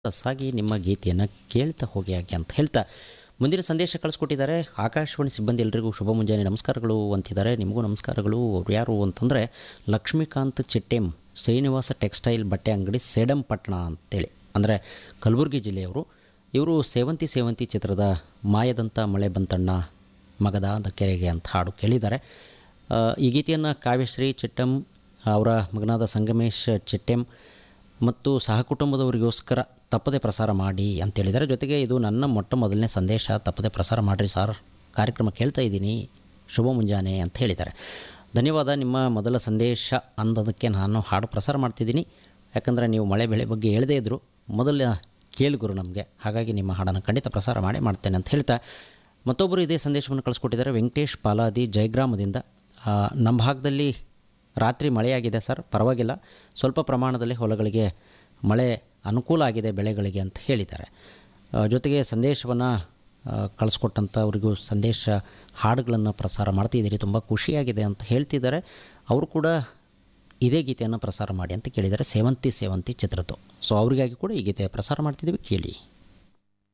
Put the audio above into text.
ಸಾಗಿ ನಿಮ್ಮ ಗೀತೆಯನ್ನು ಕೇಳ್ತಾ ಹೋಗಿ ಹಾಗೆ ಅಂತ ಹೇಳ್ತಾ ಮುಂದಿನ ಸಂದೇಶ ಕಳಿಸ್ಕೊಟ್ಟಿದ್ದಾರೆ ಆಕಾಶವಾಣಿ ಸಿಬ್ಬಂದಿ ಎಲ್ರಿಗೂ ಶುಭ ಮುಂಜಾನೆ ನಮಸ್ಕಾರಗಳು ಅಂತಿದ್ದಾರೆ ನಿಮಗೂ ನಮಸ್ಕಾರಗಳು ಅವ್ರು ಯಾರು ಅಂತಂದರೆ ಲಕ್ಷ್ಮೀಕಾಂತ್ ಚಿಟ್ಟೆಂ ಶ್ರೀನಿವಾಸ ಟೆಕ್ಸ್ಟೈಲ್ ಬಟ್ಟೆ ಅಂಗಡಿ ಸೇಡಂಪಟ್ಟಣ ಅಂತೇಳಿ ಅಂದರೆ ಕಲಬುರಗಿ ಜಿಲ್ಲೆಯವರು ಇವರು ಸೇವಂತಿ ಸೇವಂತಿ ಚಿತ್ರದ ಮಾಯದಂಥ ಮಳೆ ಬಂತಣ್ಣ ಮಗದಾದ ಕೆರೆಗೆ ಅಂತ ಹಾಡು ಕೇಳಿದ್ದಾರೆ ಆ, ಈ ಗೀತೆಯನ್ನು ಕಾವ್ಯಶ್ರೀ ಚಿಟ್ಟಂ ಅವರ ಮಗನಾದ ಸಂಗಮೇಶ್ ಚಿಟ್ಟೆಂ ಮತ್ತು ಸಹಕುಟುಂಬದವರಿಗೋಸ್ಕರ ತಪ್ಪದೆ ಪ್ರಸಾರ ಮಾಡಿ ಅಂತೇಳಿದ್ದಾರೆ ಜೊತೆಗೆ ಇದು ನನ್ನ ಮೊಟ್ಟ ಮೊದಲನೇ ಸಂದೇಶ ತಪ್ಪದೆ ಪ್ರಸಾರ ಮಾಡಿರಿ ಸಾರ್ ಕಾರ್ಯಕ್ರಮ ಕೇಳ್ತಾ ಇದ್ದೀನಿ ಶುಭ ಮುಂಜಾನೆ ಅಂತ ಹೇಳಿದ್ದಾರೆ ಧನ್ಯವಾದ ನಿಮ್ಮ ಮೊದಲ ಸಂದೇಶ ಅಂದದಕ್ಕೆ ನಾನು ಹಾಡು ಪ್ರಸಾರ ಮಾಡ್ತಿದ್ದೀನಿ ಯಾಕಂದರೆ ನೀವು ಮಳೆ ಬೆಳೆ ಬಗ್ಗೆ ಹೇಳದೇ ಇದ್ದರು ಮೊದಲ ಕೇಳುಗರು ನಮಗೆ ಹಾಗಾಗಿ ನಿಮ್ಮ ಹಾಡನ್ನು ಖಂಡಿತ ಪ್ರಸಾರ ಮಾಡೇ ಮಾಡ್ತೇನೆ ಅಂತ ಹೇಳ್ತಾ ಮತ್ತೊಬ್ಬರು ಇದೇ ಸಂದೇಶವನ್ನು ಕಳಿಸ್ಕೊಟ್ಟಿದ್ದಾರೆ ವೆಂಕಟೇಶ್ ಪಾಲಾದಿ ಜಯಗ್ರಾಮದಿಂದ ಆ, ನಮ್ಮ ಭಾಗದಲ್ಲಿ ರಾತ್ರಿ ಮಳೆಯಾಗಿದೆ ಸರ್ ಪರವಾಗಿಲ್ಲ ಸ್ವಲ್ಪ ಪ್ರಮಾಣದಲ್ಲಿ ಹೊಲಗಳಿಗೆ ಮಳೆ ಅನುಕೂಲ ಆಗಿದೆ ಬೆಳೆಗಳಿಗೆ ಅಂತ ಹೇಳಿದ್ದಾರೆ ಆ, ಜೊತೆಗೆ ಸಂದೇಶವನ್ನು ಕಳಿಸ್ಕೊಟ್ಟಂಥವ್ರಿಗೂ ಸಂದೇಶ ಹಾಡುಗಳನ್ನು ಪ್ರಸಾರ ಮಾಡ್ತಿದ್ದೀರಿ ತುಂಬ ಖುಷಿಯಾಗಿದೆ ಅಂತ ಹೇಳ್ತಿದ್ದಾರೆ ಅವರು ಕೂಡ ಇದೇ ಗೀತೆಯನ್ನು ಪ್ರಸಾರ ಮಾಡಿ ಅಂತ ಕೇಳಿದ್ದಾರೆ ಸೇವಂತಿ ಸೇವಂತಿ ಚಿತ್ರದ್ದು ಸೊ ಅವರಿಗಾಗಿ ಕೂಡ ಈ ಗೀತೆ ಪ್ರಸಾರ ಮಾಡ್ತಿದ್ದೀವಿ ಕೇಳಿ